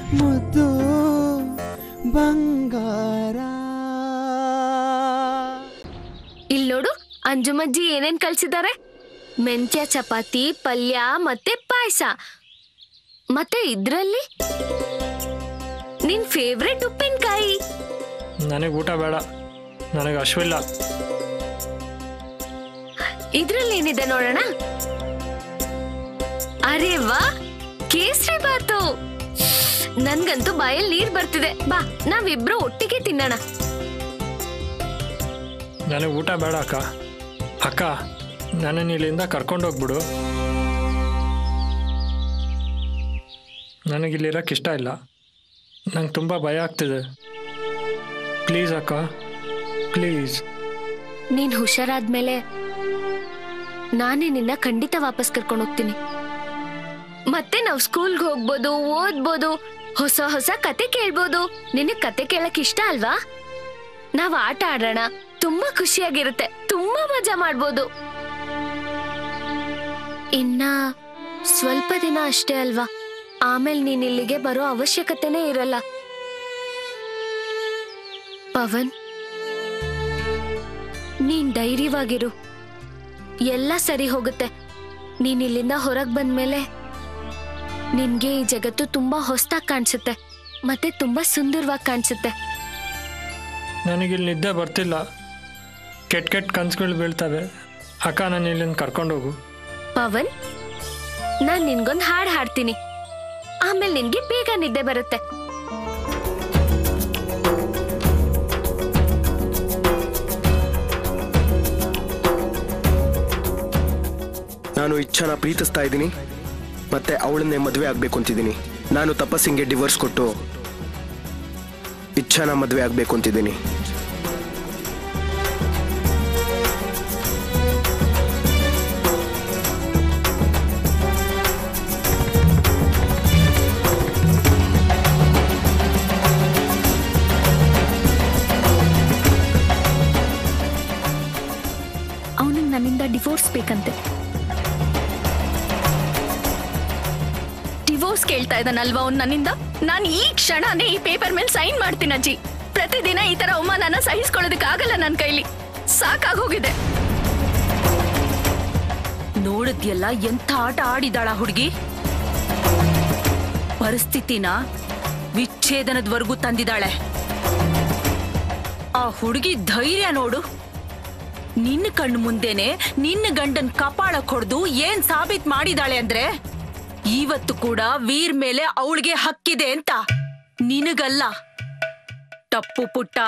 ಮುದ್ದು ಬಂಗಾರ ಇಲ್ ನೋಡು ಅಂಜುಮಜ್ಜಿ ಏನೇನ್ ಕಳ್ಸಿದ್ದಾರೆ ಮೆಂತ್ಯ ಚಪಾತಿ ಪಲ್ಯ ಮತ್ತೆ ಪಾಯಸ ಮತ್ತೆ ಇದ್ರಲ್ಲಿ ನಿನ್ ಫೇವ್ರೆಟ್ ಉಪ್ಪಿನಕಾಯಿ ನನಗೆ ಊಟ ಬೇಡ ನನಗೆ ಹಶ್ವಿಲ್ಲ ಇದ್ರಲ್ಲಿ ಏನಿದೆ ನೋಡೋಣ ಅರೆ ವಾ ಕೇಸರಿ ಬಾತು ನನ್ಗಂತೂ ಬಾಯಲ್ಲಿ ನೀರ್ ಬರ್ತಿದೆ ಬಾ ನಾವಿಬ್ರು ಒಟ್ಟಿಗೆ ತಿನ್ನೋಣ ನನಗೆ ಊಟ ಬೇಡ ಅಕ್ಕ ಅಕ್ಕ ನನ್ನನ್ನು ಇಲ್ಲಿಂದ ಕರ್ಕೊಂಡೋಗ್ಬಿಡು ನನಗಿಲ್ಲಿರೋಕ್ಕೆ ಇಷ್ಟ ಇಲ್ಲ ನಂಗೆ ತುಂಬ ಭಯ ಆಗ್ತಿದೆ ಪ್ಲೀಸ್ ಅಕ್ಕ ಪ್ಲೀಸ್ ನೀನ್ ಹುಷಾರಾದ್ಮೇಲೆ ನಾನೇ ನಿನ್ನ ಖಂಡಿತ ವಾಪಸ್ ಕರ್ಕೊಂಡು ಹೋಗ್ತೀನಿ ಮತ್ತೆ ನಾವ್ ಸ್ಕೂಲ್ಗೆ ಹೋಗ್ಬೋದು ಓದ್ಬೋದು ಹೊಸ ಹೊಸ ಕತೆ ಕೇಳ್ಬೋದು ನಿನಗ್ ಕತೆ ಕೇಳಕ್ ಇಷ್ಟ ಅಲ್ವಾ ನಾವ್ ಆಟ ಆಡೋಣ ತುಂಬಾ ಖುಷಿಯಾಗಿರುತ್ತೆ ತುಂಬಾ ಮಜಾ ಮಾಡ್ಬೋದು ಇನ್ನ ಸ್ವಲ್ಪ ದಿನ ಅಷ್ಟೇ ಅಲ್ವಾ ಆಮೇಲೆ ನೀನ್ ಇಲ್ಲಿಗೆ ಬರೋ ಅವಶ್ಯಕತೆನೇ ಇರಲ್ಲ ಪವನ್ ನೀನ್ ಧೈರ್ಯವಾಗಿರು ಎಲ್ಲ ಸರಿ ಹೋಗುತ್ತೆ ನೀನ್ ಇಲ್ಲಿಂದ ಹೊರಗ್ ಬಂದ್ಮೇಲೆ ನಿನ್ಗೆ ಈ ಜಗತ್ತು ತುಂಬಾ ಹೊಸ್ದಾಗ್ ಕಾಣಿಸುತ್ತೆ ಮತ್ತೆ ತುಂಬಾ ಸುಂದರವಾಗಿ ಕಾಣಿಸುತ್ತೆ ನನಗಿಲ್ಲಿ ನಿದ್ದೆ ಬರ್ತಿಲ್ಲ ಕೆಟ್ಟ ಕೆಟ್ಟ ಕನ್ಸುಗಳು ಬೀಳ್ತವೆ ಅಕ್ಕ ನಾನು ಇಲ್ಲಿಂದ ಕರ್ಕೊಂಡೋಗು ಪವನ್ ನಾನ್ ನಿನ್ಗೊಂದ್ ಹಾಡ್ ಹಾಡ್ತೀನಿ ಆಮೇಲೆ ನಿನ್ಗೆ ಬೇಗ ನಿದ್ದೆ ಬರುತ್ತೆ ನಾನು ಇಚ್ಛಾನ ಪ್ರೀತಿಸ್ತಾ ಇದ್ದೀನಿ ಮತ್ತೆ ಅವಳನ್ನೇ ಮದುವೆ ಆಗಬೇಕು ಅಂತಿದ್ದೀನಿ ನಾನು ತಪಸ್ಸಿಂಗೆ ಡಿವೋರ್ಸ್ ಕೊಟ್ಟು ಇಚ್ಛಾನ ಮದುವೆ ಆಗಬೇಕು ಅಂತಿದ್ದೀನಿ ಅವನಿಗೆ ನನ್ನಿಂದ ಡಿವೋರ್ಸ್ ಬೇಕಂತೆ ಡಿವೋರ್ಸ್ ಕೇಳ್ತಾ ಇದ್ದಾನಲ್ವಾ ಅವ್ನು ನನ್ನಿಂದ ನಾನು ಈ ಕ್ಷಣನೇ ಈ ಪೇಪರ್ ಮೇಲೆ ಸೈನ್ ಮಾಡ್ತೀನಿ ಅಜ್ಜಿ ಪ್ರತಿದಿನ ಈ ತರ ಅವಮಾನನ ಸಹಿಸ್ಕೊಳ್ಳೋದಕ್ಕಾಗಲ್ಲ ನನ್ನ ಕೈಲಿ ಸಾಕಾಗೋಗಿದೆ ನೋಡಿದ್ಯಲ್ಲ ಎಂಥ ಆಟ ಆಡಿದಾಳ ಹುಡುಗಿ ಪರಿಸ್ಥಿತಿನ ವಿಚ್ಛೇದನದವರೆಗೂ ತಂದಿದ್ದಾಳೆ ಆ ಹುಡುಗಿ ಧೈರ್ಯ ನೋಡು ನಿನ್ನ ಕಣ್ಣು ಮುಂದೆನೆ ನಿನ್ನ ಗಂಡನ್ ಕಪಾಳ ಕೊಡ್ದು ಏನ್ ಸಾಬೀತ್ ಮಾಡಿದಾಳೆ ಅಂದ್ರೆ ಇವತ್ತು ಕೂಡ ವೀರ್ ಮೇಲೆ ಅವಳಿಗೆ ಹಕ್ಕಿದೆ ಅಂತ ನಿನಗಲ್ಲ ತಪ್ಪು ಪುಟ್ಟ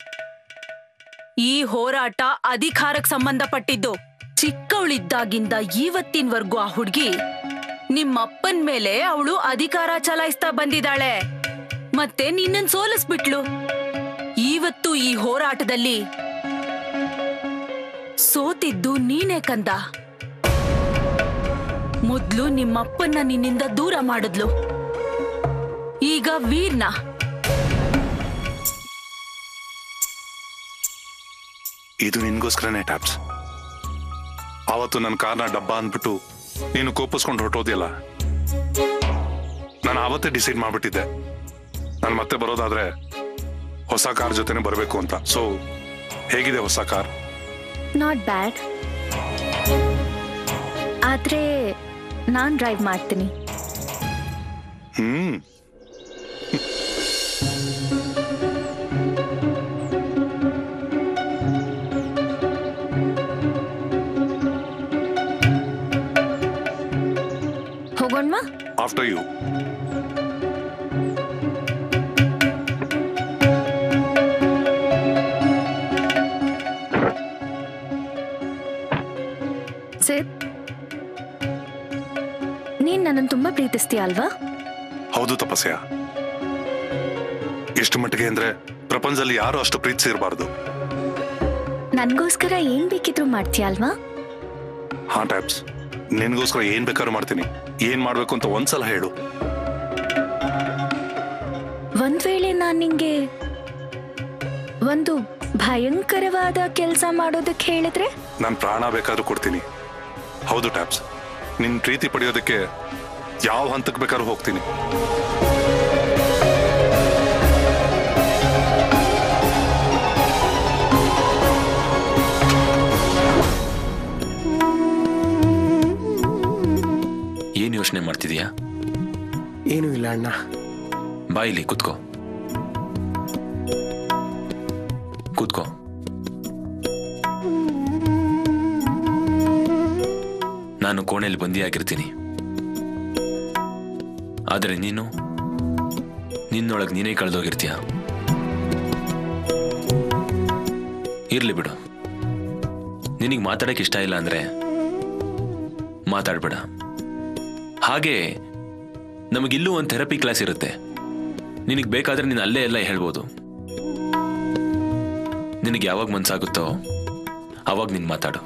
ಈ ಹೋರಾಟ ಅಧಿಕಾರಕ್ಕೆ ಸಂಬಂಧಪಟ್ಟಿದ್ದು ಚಿಕ್ಕವಳಿದ್ದಾಗಿಂದ ಇವತ್ತಿನವರೆಗೂ ಆ ಹುಡುಗಿ ನಿಮ್ಮಪ್ಪನ್ ಮೇಲೆ ಅವಳು ಅಧಿಕಾರ ಚಲಾಯಿಸ್ತಾ ಬಂದಿದ್ದಾಳೆ ಮತ್ತೆ ನಿನ್ನನ್ ಸೋಲಿಸ್ಬಿಟ್ಲು ಇವತ್ತು ಈ ಹೋರಾಟದಲ್ಲಿ ಸೋತಿದ್ದು ನೀನೇ ಕಂದ ಮೊದ್ಲು ನಿಮ್ಮಪ್ಪನ್ನ ನಿನ್ನಿಂದ ದೂರ ಮಾಡಿದ್ಲು ಈಗ ವೀರ್ನ ಇದು ನಿನ್ಗೋಸ್ಕರನೇ ಟ್ಯಾಪ್ಸ್ ಆವತ್ತು ನನ್ನ ಕಾರ್ನ ಡಬ್ಬ ಅಂದ್ಬಿಟ್ಟು ನೀನು ಕೋಪಿಸ್ಕೊಂಡು ಹೊರಟೋದಿಲ್ಲ ನಾನು ಆವತ್ತೇ ಡಿಸೈಡ್ ಮಾಡ್ಬಿಟ್ಟಿದ್ದೆ ನಾನು ಮತ್ತೆ ಬರೋದಾದ್ರೆ ಹೊಸ ಕಾರ್ ಜೊತೆನೆ ಬರಬೇಕು ಅಂತ ಸೊ ಹೇಗಿದೆ ಹೊಸ ಕಾರ್ ನಾಟ್ ಬ್ಯಾಡ್ ಆದ್ರೆ ನಾನ್ ಡ್ರೈವ್ ಮಾಡ್ತೀನಿ ಹ್ಮ್ ಹೋಗೋಣ್ವಾ ಆಫ್ಟರ್ ಯು ಸರ್ ನೀನ್ ನನ್ನನ್ನು ತುಂಬಾ ಪ್ರೀತಿಸ್ತೀಯ ಅಲ್ವಾ ಹೌದು ತಪಸ್ಯ ಎಷ್ಟು ಮಟ್ಟಿಗೆ ಅಂದ್ರೆ ಪ್ರಪಂಚದಲ್ಲಿ ಯಾರು ಅಷ್ಟು ಪ್ರೀತಿಸಿರಬಾರ್ದು ನನ್ಗೋಸ್ಕರ ಏನ್ ಬೇಕಿದ್ರು ಮಾಡ್ತೀಯ ಅಲ್ವಾ ಹಾ ಟ್ಯಾಪ್ಸ್ ನಿನ್ಗೋಸ್ಕರ ಏನ್ ಬೇಕಾದ್ರೂ ಮಾಡ್ತೀನಿ ಏನ್ ಮಾಡ್ಬೇಕು ಅಂತ ಒಂದ್ಸಲ ಹೇಳು ಒಂದ್ ವೇಳೆ ನಾನ್ ನಿಂಗೆ ಒಂದು ಭಯಂಕರವಾದ ಕೆಲಸ ಮಾಡೋದಕ್ಕೆ ಹೇಳಿದ್ರೆ ನಾನು ಪ್ರಾಣ ಬೇಕಾದ್ರೂ ಕೊಡ್ತೀನಿ ಹೌದು ಟ್ಯಾಪ್ಸ್ ನಿನ್ ಪ್ರೀತಿ ಪಡೆಯೋದಕ್ಕೆ ಯಾವ ಹಂತಕ್ಕೆ ಬೇಕಾದ್ರೂ ಹೋಗ್ತೀನಿ ಯೋಚನೆ ಮಾಡ್ತಿದೀಯಾ ಏನೂ ಇಲ್ಲ ಅಣ್ಣ ಬಾ ಇಲ್ಲಿ ಕೂತ್ಕೋ ಕೂತ್ಕೋ ನಾನು ಕೋಣೆಯಲ್ಲಿ ಬಂದಿಯಾಗಿರ್ತೀನಿ ಆದರೆ ನೀನು ನಿನ್ನೊಳಗೆ ನೀನೇ ಕಳೆದೋಗಿರ್ತೀಯ ಇರ್ಲಿ ಬಿಡು ನಿನಗೆ ಮಾತಾಡಕ್ಕೆ ಇಷ್ಟ ಇಲ್ಲ ಅಂದ್ರೆ ಮಾತಾಡ್ಬೇಡ ಹಾಗೆ ನಮಗಿಲ್ಲೂ ಒಂದು ಥೆರಪಿ ಕ್ಲಾಸ್ ಇರುತ್ತೆ ನಿನಗೆ ಬೇಕಾದ್ರೆ ನೀನು ಅಲ್ಲೇ ಎಲ್ಲ ಹೇಳ್ಬೋದು ನಿನಗೆ ಯಾವಾಗ ಮನ್ಸಾಗುತ್ತೋ ಅವಾಗ ನೀನು ಮಾತಾಡು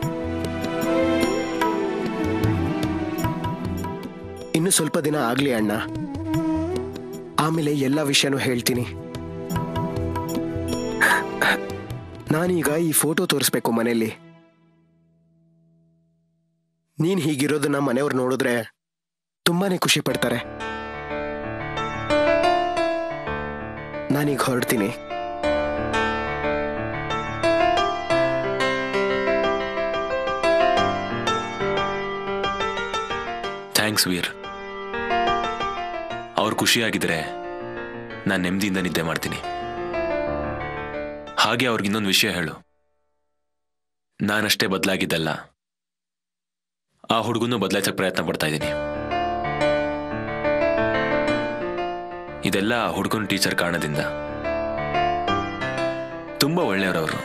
ಇನ್ನು ಸ್ವಲ್ಪ ದಿನ ಆಗ್ಲಿ ಅಣ್ಣ ಆಮೇಲೆ ಎಲ್ಲ ವಿಷಯನೂ ಹೇಳ್ತೀನಿ ನಾನೀಗ ಈ ಫೋಟೋ ತೋರಿಸ್ಬೇಕು ಮನೆಯಲ್ಲಿ ನೀನ್ ಹೀಗಿರೋದನ್ನ ಮನೆಯವ್ರು ನೋಡಿದ್ರೆ ತುಂಬಾನೇ ಖುಷಿ ಪಡ್ತಾರೆ ನಾನೀಗ ಹೊರಡ್ತೀನಿ ಥ್ಯಾಂಕ್ಸ್ ವೀರ್ ಅವ್ರು ಖುಷಿಯಾಗಿದ್ರೆ ನಾನು ನೆಮ್ಮದಿಯಿಂದ ನಿದ್ದೆ ಮಾಡ್ತೀನಿ ಹಾಗೆ ಅವ್ರಿಗೆ ಇನ್ನೊಂದು ವಿಷಯ ಹೇಳು ನಾನಷ್ಟೇ ಬದಲಾಗಿದ್ದಲ್ಲ ಆ ಹುಡುಗನೂ ಬದಲಾಯಿಸಕ್ಕೆ ಪ್ರಯತ್ನ ಪಡ್ತಾ ಇದ್ದೀನಿ ಇದೆಲ್ಲ ಹುಡುಗನ ಟೀಚರ್ ಕಾರಣದಿಂದ ತುಂಬಾ ಒಳ್ಳೆಯವರವರು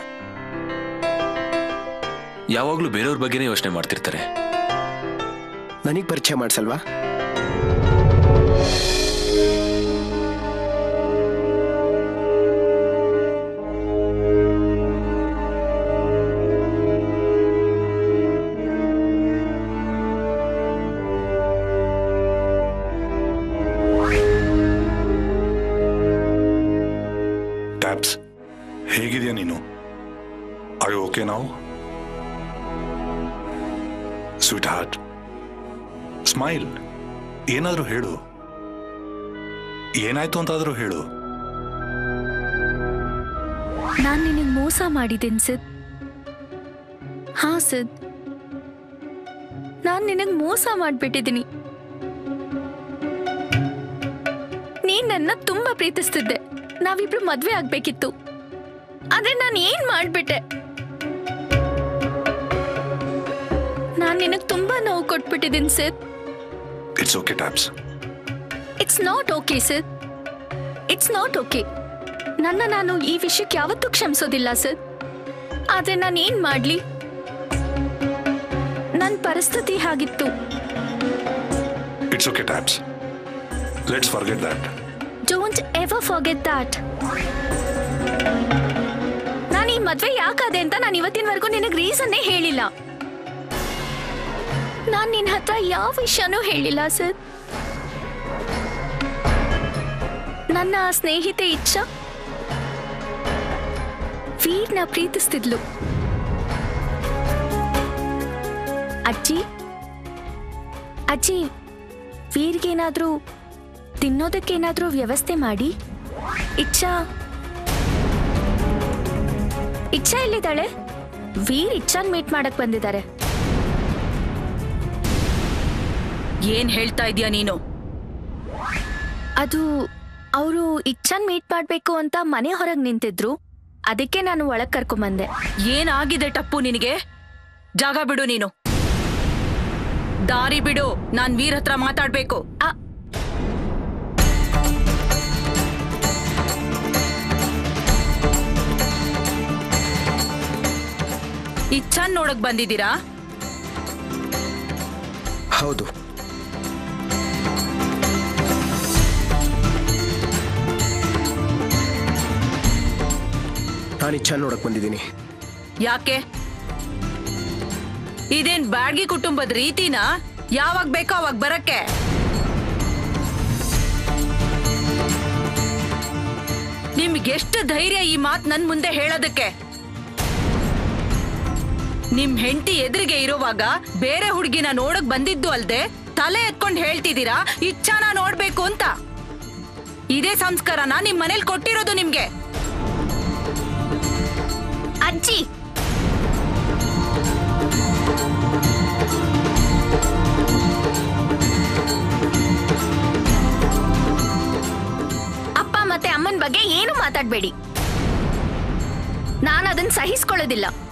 ಯಾವಾಗಲೂ ಬೇರೆಯವ್ರ ಬಗ್ಗೆನೇ ಯೋಚನೆ ಮಾಡ್ತಿರ್ತಾರೆ ನನಗ್ ಪರಿಚಯ ಮಾಡ್ಸಲ್ವಾ ಟ್ಯಾಪ್ಸ್ ಹೇಗಿದೆಯಾ ನೀನು ಐ ಓಕೆ ನಾವು ಸ್ವೀಟ್ ಹಾರ್ಟ್ ಸ್ಮೈಲ್ ಏನಾದರೂ ಹೇಳು ಏನಾಯ್ತು ಅಂತಾದರೂ ಹೇಳು ನಾನ್ ನಿನಗೆ ಮೋಸ ಮಾಡಿದ್ದೇನೆ ಸಿದ್ ಹಾ ಸಿದ್ ನಾನ್ ನಿನಗ್ ಮೋಸ ಮಾಡ್ಬಿಟ್ಟಿದ್ದೀನಿ ನೀನ್ ನನ್ನ ತುಂಬಾ ಪ್ರೀತಿಸ್ತಿದ್ದೆ ನಾವಿಬ್ರು ಮದ್ವೆ ಆಗ್ಬೇಕಿತ್ತು ಆದ್ರೆ ನಾನು ಏನ್ ಮಾಡ್ಬಿಟ್ಟೆ ನಾನ್ ನಿನಗ್ ತುಂಬಾ ನೋವು ಕೊಟ್ಬಿಟ್ಟಿದ್ದೀನಿ Sid it's okay Taps it's not okay sir it's not okay ನನ್ನ ನಾನು ಈ ವಿಷಯಕ್ಕೆ ಯಾವತ್ತೂ ಕ್ಷಮಿಸೋದಿಲ್ಲ ಸರ್ ಆದ್ರೆ ನಾನು ಏನ್ ಮಾಡ್ಲಿ ನನ್ನ ಪರಿಸ್ಥಿತಿ ಹಾಗಿತ್ತು it's okay Taps let's forget that don't ever forget that ನಾನು ಈ ಮದ್ವೆ ಯಾಕಾದೆ ಅಂತ ನಾನು ಇವತ್ತಿನವರೆಗೂ ನಿನಗೆ ರೀಸನ್ನೇ ಹೇಳಿಲ್ಲ ನಾನು ನಿನ್ನ ಹತ್ರ ಯಾವ ವಿಷಯನೂ ಹೇಳಿಲ್ಲ ಸರ್ ನನ್ನ ಆ ಸ್ನೇಹಿತೆ ಇಚ್ಛಾ ವೀರ್ನ ಪ್ರೀತಿಸ್ತಿದ್ಲು ಅಜ್ಜಿ ಅಜ್ಜಿ ವೀರ್ಗೇನಾದ್ರೂ ತಿನ್ನೋದಕ್ಕೇನಾದ್ರೂ ವ್ಯವಸ್ಥೆ ಮಾಡಿ ಇಚ್ಛಾ ಇಚ್ಛಾ ಎಲ್ಲಿದ್ದಾಳೆ ವೀರ್ ಇಚ್ಛಾನ್ ಮೀಟ್ ಮಾಡಕ್ ಬಂದಿದ್ದಾರೆ ಏನ್ ಹೇಳ್ತಾ ಇದೀಯ ನೀನು ಅದು ಅವರು ಇಚ್ಛಾನ್ ಮೀಟ್ ಮಾಡ್ಬೇಕು ಅಂತ ಮನೆ ಹೊರಗ್ ನಿಂತಿದ್ರು ಅದಕ್ಕೆ ನಾನು ಒಳಗ್ ಕರ್ಕೊಂಬಂದೆ ಏನಾಗಿದೆ ಟಪ್ಪು ನಿನಗೆ ಜಾಗ ಬಿಡು ನೀನು ದಾರಿ ಬಿಡು ನಾನ್ ವೀರ್ ಹತ್ರ ಮಾತಾಡ್ಬೇಕು ಆ, ಇಚ್ಛಾನ್ ನೋಡಕ್ ಬಂದಿದ್ದೀರಾ ಹೌದು ನಾನು ಇಚ್ಛಾ ನೋಡಕ್ ಬಂದಿದ್ದೀನಿ ಯಾಕೆ ಇದೇನ್ ಬ್ಯಾಡ್ಗಿ ಕುಟುಂಬದ ರೀತಿನ ಯಾವಾಗ ಬೇಕೋ ಅವಾಗ ಬರಕ್ಕೆ ನಿಮ್ಗೆ ಎಷ್ಟು ಧೈರ್ಯ ಈ ಮಾತ್ ನನ್ ಮುಂದೆ ಹೇಳೋದಕ್ಕೆ ನಿಮ್ ಹೆಂಡತಿ ಎದುರಿಗೆ ಇರುವಾಗ ಬೇರೆ ಹುಡುಗಿನ ನೋಡಕ್ ಬಂದಿದ್ದು ಅಲ್ದೆ ತಲೆ ಎತ್ಕೊಂಡ್ ಹೇಳ್ತಿದ್ದೀರಾ ಇಚ್ಛಾನ ನೋಡ್ಬೇಕು ಅಂತ ಇದೇ ಸಂಸ್ಕಾರನ ನಿಮ್ ಮನೇಲಿ ಕೊಟ್ಟಿರೋದು ನಿಮ್ಗೆ ಅಜ್ಜಿ ಮಾತಾಡ್ಬೇಡಿ ನಾನು ಅದನ್ನ ಸಹಿಸ್ಕೊಳ್ಳೋದಿಲ್ಲ